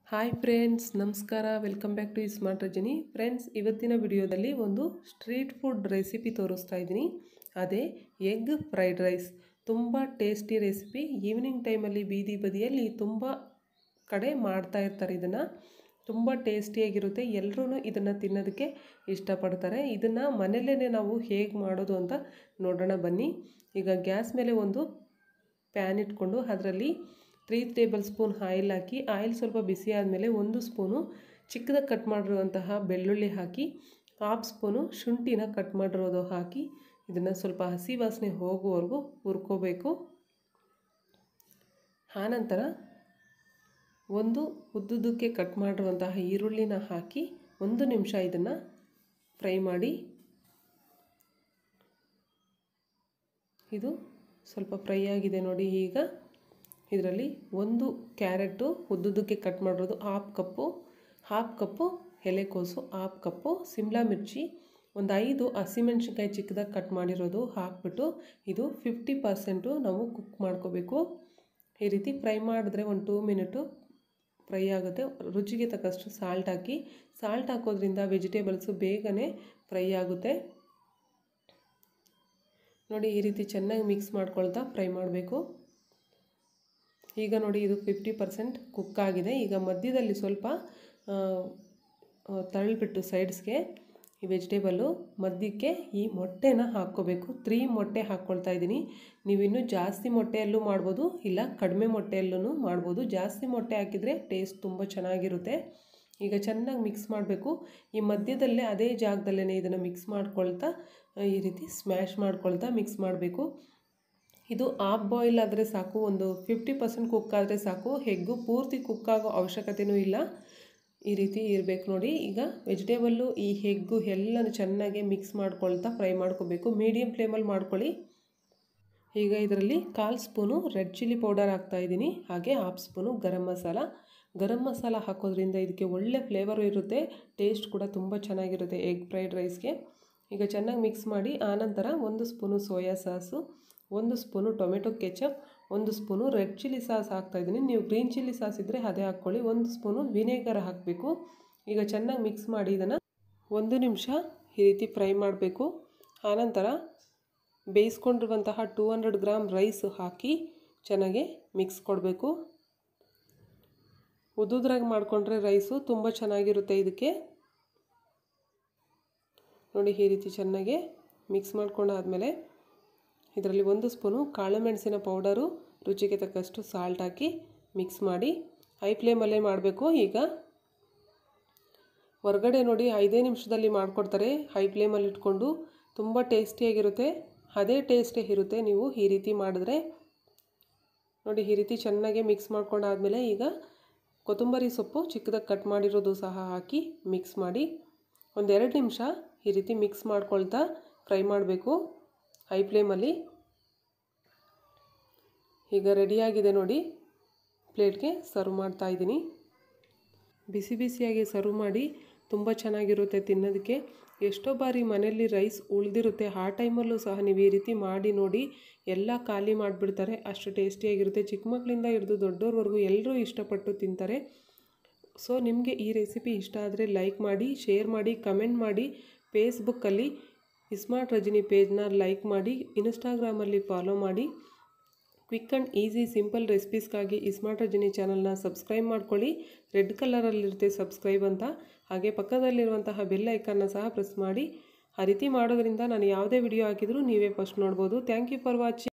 hi friends ನಮಸ್ಕಾರ welcome back to smart Rajini friends ಇವತ್ತಿನ ವಿಡಿಯೋದಲ್ಲಿ ಒಂದು ಸ್ಟ್ರೀಟ್ ಫುಡ್ ರೆಸಿಪಿ ತೋರಿಸ್ತಾ ಇದ್ದೀನಿ ಅದೇ ಎಗ್ ಫ್ರೈಡ್ ರೈಸ್ ತುಂಬ ಟೇಸ್ಟಿ ರೆಸಿಪಿ ಈವ್ನಿಂಗ್ ಟೈಮಲ್ಲಿ ಬೀದಿ ಬದಿಯಲ್ಲಿ ತುಂಬ ಕಡೆ ಮಾಡ್ತಾ ಇರ್ತಾರೆ ಇದನ್ನು ತುಂಬ ಟೇಸ್ಟಿಯಾಗಿರುತ್ತೆ ಎಲ್ಲರೂ ಇದನ್ನು ತಿನ್ನೋದಕ್ಕೆ ಇಷ್ಟಪಡ್ತಾರೆ ಇದನ್ನು ಮನೆಯಲ್ಲೇ ನಾವು ಹೇಗೆ ಮಾಡೋದು ಅಂತ ನೋಡೋಣ ಬನ್ನಿ ಈಗ ಗ್ಯಾಸ್ ಮೇಲೆ ಒಂದು ಪ್ಯಾನ್ ಇಟ್ಕೊಂಡು ಅದರಲ್ಲಿ ತ್ರೀ ಟೇಬಲ್ ಸ್ಪೂನ್ ಆಯಿಲ್ ಹಾಕಿ ಆಯಿಲ್ ಸ್ವಲ್ಪ ಬಿಸಿ ಆದಮೇಲೆ ಒಂದು ಸ್ಪೂನು ಚಿಕ್ಕದಾಗಿ ಕಟ್ ಮಾಡಿರುವಂತಹ ಬೆಳ್ಳುಳ್ಳಿ ಹಾಕಿ ಹಾಫ್ ಸ್ಪೂನು ಶುಂಠಿನ ಕಟ್ ಮಾಡಿರೋದು ಹಾಕಿ ಇದನ್ನು ಸ್ವಲ್ಪ ಹಸಿ ವಾಸನೆ ಹೋಗುವವರೆಗೂ ಹುರ್ಕೋಬೇಕು ಆನಂತರ ಒಂದು ಉದ್ದುದಕ್ಕೆ ಕಟ್ ಮಾಡಿರುವಂತಹ ಈರುಳ್ಳಿನ ಹಾಕಿ ಒಂದು ನಿಮಿಷ ಇದನ್ನು ಫ್ರೈ ಮಾಡಿ ಇದು ಸ್ವಲ್ಪ ಫ್ರೈ ಆಗಿದೆ ನೋಡಿ ಈಗ ಇದರಲ್ಲಿ ಒಂದು ಕ್ಯಾರೆಟು ಉದ್ದುದಕ್ಕೆ ಕಟ್ ಮಾಡಿರೋದು ಹಾಫ್ ಕಪ್ಪು ಹಾಫ್ ಕಪ್ಪು ಎಲೆಕೋಸು ಹಾಫ್ ಕಪ್ಪು ಸಿಮ್ಲಾ ಮಿರ್ಚಿ ಒಂದು ಐದು ಹಸಿಮೆಣ್ಸಿನ್ಕಾಯಿ ಚಿಕ್ಕದಾಗಿ ಕಟ್ ಮಾಡಿರೋದು ಹಾಕ್ಬಿಟ್ಟು ಇದು ಫಿಫ್ಟಿ ಪರ್ಸೆಂಟು ನಾವು ಕುಕ್ ಮಾಡ್ಕೋಬೇಕು ಈ ರೀತಿ ಫ್ರೈ ಮಾಡಿದ್ರೆ ಒಂದು ಟೂ ಮಿನಿಟು ಫ್ರೈ ಆಗುತ್ತೆ ರುಚಿಗೆ ತಕ್ಕಷ್ಟು ಸಾಲ್ಟ್ ಹಾಕಿ ಸಾಲ್ಟ್ ಹಾಕೋದ್ರಿಂದ ವೆಜಿಟೇಬಲ್ಸು ಬೇಗನೆ ಫ್ರೈ ಆಗುತ್ತೆ ನೋಡಿ ಈ ರೀತಿ ಚೆನ್ನಾಗಿ ಮಿಕ್ಸ್ ಮಾಡ್ಕೊಳ್ತಾ ಫ್ರೈ ಮಾಡಬೇಕು ಈಗ ನೋಡಿ ಇದು ಫಿಫ್ಟಿ ಪರ್ಸೆಂಟ್ ಕುಕ್ ಆಗಿದೆ ಈಗ ಮಧ್ಯದಲ್ಲಿ ಸ್ವಲ್ಪ ತಳ್ಳಿಬಿಟ್ಟು ಸೈಡ್ಸ್ಗೆ ಈ ವೆಜಿಟೇಬಲ್ಲು ಮಧ್ಯಕ್ಕೆ ಈ ಮೊಟ್ಟೆನ ಹಾಕ್ಕೋಬೇಕು ತ್ರೀ ಮೊಟ್ಟೆ ಹಾಕ್ಕೊಳ್ತಾ ಇದ್ದೀನಿ ನೀವು ಇನ್ನೂ ಜಾಸ್ತಿ ಮೊಟ್ಟೆಯಲ್ಲೂ ಮಾಡ್ಬೋದು ಇಲ್ಲ ಕಡಿಮೆ ಮೊಟ್ಟೆಯಲ್ಲೂ ಮಾಡ್ಬೋದು ಜಾಸ್ತಿ ಮೊಟ್ಟೆ ಹಾಕಿದರೆ ಟೇಸ್ಟ್ ತುಂಬ ಚೆನ್ನಾಗಿರುತ್ತೆ ಈಗ ಚೆನ್ನಾಗಿ ಮಿಕ್ಸ್ ಮಾಡಬೇಕು ಈ ಮಧ್ಯದಲ್ಲೇ ಅದೇ ಜಾಗದಲ್ಲೇ ಇದನ್ನು ಮಿಕ್ಸ್ ಮಾಡ್ಕೊಳ್ತಾ ಈ ರೀತಿ ಸ್ಮ್ಯಾಶ್ ಮಾಡ್ಕೊಳ್ತಾ ಮಿಕ್ಸ್ ಮಾಡಬೇಕು ಇದು ಆಫ್ ಬಾಯ್ಲ್ ಆದರೆ ಸಾಕು ಒಂದು ಫಿಫ್ಟಿ ಪರ್ಸೆಂಟ್ ಕುಕ್ ಆದರೆ ಸಾಕು ಹೆಗ್ಗು ಪೂರ್ತಿ ಕುಕ್ ಆಗೋ ಅವಶ್ಯಕತೆಯೂ ಇಲ್ಲ ಈ ರೀತಿ ಇರಬೇಕು ನೋಡಿ ಈಗ ವೆಜಿಟೇಬಲ್ಲು ಈ ಹೆಗ್ಗು ಎಲ್ಲನೂ ಚೆನ್ನಾಗಿ ಮಿಕ್ಸ್ ಮಾಡ್ಕೊಳ್ತಾ ಫ್ರೈ ಮಾಡ್ಕೋಬೇಕು ಮೀಡಿಯಮ್ ಫ್ಲೇಮಲ್ಲಿ ಮಾಡ್ಕೊಳ್ಳಿ ಈಗ ಇದರಲ್ಲಿ ಕಾಲು ಸ್ಪೂನು ರೆಡ್ ಚಿಲ್ಲಿ ಪೌಡರ್ ಹಾಕ್ತಾಯಿದ್ದೀನಿ ಹಾಗೆ ಹಾಫ್ ಸ್ಪೂನು ಗರಂ ಮಸಾಲ ಗರಂ ಮಸಾಲ ಹಾಕೋದ್ರಿಂದ ಇದಕ್ಕೆ ಒಳ್ಳೆ ಫ್ಲೇವರು ಇರುತ್ತೆ ಟೇಸ್ಟ್ ಕೂಡ ತುಂಬ ಚೆನ್ನಾಗಿರುತ್ತೆ ಎಗ್ ಫ್ರೈಡ್ ರೈಸ್ಗೆ ಈಗ ಚೆನ್ನಾಗಿ ಮಿಕ್ಸ್ ಮಾಡಿ ಆನಂತರ ಒಂದು ಸ್ಪೂನು ಸೋಯಾ ಸಾಸು ಒಂದು ಸ್ಪೂನು ಟೊಮೆಟೊ ಕೆಚಪ್ ಒಂದು ಸ್ಪೂನು ರೆಡ್ ಚಿಲ್ಲಿ ಸಾಸ್ ಹಾಕ್ತಾಯಿದ್ದೀನಿ ನೀವು ಗ್ರೀನ್ ಚಿಲ್ಲಿ ಸಾಸ್ ಇದ್ದರೆ ಅದೇ ಹಾಕ್ಕೊಳ್ಳಿ ಒಂದು ಸ್ಪೂನು ವಿನೇಗರ್ ಹಾಕಬೇಕು ಈಗ ಚೆನ್ನಾಗಿ ಮಿಕ್ಸ್ ಮಾಡಿ ಇದನ್ನು ಒಂದು ನಿಮಿಷ ಈ ರೀತಿ ಫ್ರೈ ಮಾಡಬೇಕು ಆನಂತರ ಬೇಯಿಸ್ಕೊಂಡಿರುವಂತಹ ಟೂ ಹಂಡ್ರೆಡ್ ಗ್ರಾಮ್ ರೈಸ್ ಹಾಕಿ ಚೆನ್ನಾಗಿ ಮಿಕ್ಸ್ ಕೊಡಬೇಕು ಉದ್ದುದ್ರಾಗಿ ಮಾಡಿಕೊಂಡ್ರೆ ರೈಸು ತುಂಬ ಚೆನ್ನಾಗಿರುತ್ತೆ ಇದಕ್ಕೆ ನೋಡಿ ಈ ರೀತಿ ಚೆನ್ನಾಗಿ ಮಿಕ್ಸ್ ಮಾಡ್ಕೊಂಡಾದಮೇಲೆ ಇದರಲ್ಲಿ ಒಂದು ಸ್ಪೂನು ಕಾಳುಮೆಣಸಿನ ಪೌಡರು ರುಚಿಗೆ ತಕ್ಕಷ್ಟು ಸಾಲ್ಟ್ ಹಾಕಿ ಮಿಕ್ಸ್ ಮಾಡಿ ಹೈ ಫ್ಲೇಮಲ್ಲೇ ಮಾಡಬೇಕು ಈಗ ಹೊರಗಡೆ ನೋಡಿ ಐದೇ ನಿಮಿಷದಲ್ಲಿ ಮಾಡಿಕೊಡ್ತಾರೆ ಹೈ ಫ್ಲೇಮಲ್ಲಿ ಇಟ್ಕೊಂಡು ತುಂಬ ಟೇಸ್ಟಿಯಾಗಿರುತ್ತೆ ಅದೇ ಟೇಸ್ಟೇ ಇರುತ್ತೆ ನೀವು ಈ ರೀತಿ ಮಾಡಿದ್ರೆ ನೋಡಿ ಈ ರೀತಿ ಚೆನ್ನಾಗಿ ಮಿಕ್ಸ್ ಮಾಡ್ಕೊಂಡಾದಮೇಲೆ ಈಗ ಕೊತ್ತಂಬರಿ ಸೊಪ್ಪು ಚಿಕ್ಕದಾಗಿ ಕಟ್ ಮಾಡಿರೋದು ಸಹ ಹಾಕಿ ಮಿಕ್ಸ್ ಮಾಡಿ ಒಂದೆರಡು ನಿಮಿಷ ಈ ರೀತಿ ಮಿಕ್ಸ್ ಮಾಡ್ಕೊಳ್ತಾ ಫ್ರೈ ಮಾಡಬೇಕು ಹೈ ಫ್ಲೇಮಲ್ಲಿ ಈಗ ರೆಡಿಯಾಗಿದೆ ನೋಡಿ ಪ್ಲೇಟ್ಗೆ ಸರ್ವ್ ಮಾಡ್ತಾ ಇದ್ದೀನಿ ಬಿಸಿ ಬಿಸಿಯಾಗಿ ಸರ್ವ್ ಮಾಡಿ ತುಂಬ ಚೆನ್ನಾಗಿರುತ್ತೆ ತಿನ್ನೋದಕ್ಕೆ ಎಷ್ಟೋ ಬಾರಿ ಮನೆಯಲ್ಲಿ ರೈಸ್ ಉಳಿದಿರುತ್ತೆ ಆ ಟೈಮಲ್ಲೂ ಸಹ ನೀವು ಈ ರೀತಿ ಮಾಡಿ ನೋಡಿ ಎಲ್ಲ ಖಾಲಿ ಮಾಡಿಬಿಡ್ತಾರೆ ಅಷ್ಟು ಟೇಸ್ಟಿಯಾಗಿರುತ್ತೆ ಚಿಕ್ಕ ಮಕ್ಕಳಿಂದ ಹಿಡಿದು ದೊಡ್ಡವ್ರವರೆಗೂ ಎಲ್ಲರೂ ಇಷ್ಟಪಟ್ಟು ತಿಂತಾರೆ ಸೊ ನಿಮಗೆ ಈ ರೆಸಿಪಿ ಇಷ್ಟ ಆದರೆ ಲೈಕ್ ಮಾಡಿ ಶೇರ್ ಮಾಡಿ ಕಮೆಂಟ್ ಮಾಡಿ ಫೇಸ್ಬುಕ್ಕಲ್ಲಿ ಸ್ಮಾರ್ಟ್ ರಜನಿ ಪೇಜ್ನ ಲೈಕ್ ಮಾಡಿ ಇನ್ಸ್ಟಾಗ್ರಾಮಲ್ಲಿ ಫಾಲೋ ಮಾಡಿ ಕ್ವಿಕ್ ಆ್ಯಂಡ್ ಈಸಿ ಸಿಂಪಲ್ ರೆಸಿಪೀಸ್ಗಾಗಿ ಸ್ಮಾರ್ಟ್ ರಜನಿ ಚಾನಲ್ನ ಸಬ್ಸ್ಕ್ರೈಬ್ ಮಾಡ್ಕೊಳ್ಳಿ ರೆಡ್ ಕಲರಲ್ಲಿರುತ್ತೆ ಸಬ್ಸ್ಕ್ರೈಬ್ ಅಂತ ಹಾಗೆ ಪಕ್ಕದಲ್ಲಿರುವಂತಹ ಬೆಲ್ ಐಕನ್ನ ಸಹ ಪ್ರೆಸ್ ಮಾಡಿ ಆ ರೀತಿ ಮಾಡೋದ್ರಿಂದ ನಾನು ಯಾವುದೇ ವಿಡಿಯೋ ಹಾಕಿದರೂ ನೀವೇ ಫಸ್ಟ್ ನೋಡ್ಬೋದು ಥ್ಯಾಂಕ್ ಯು ಫಾರ್ ವಾಚಿಂಗ್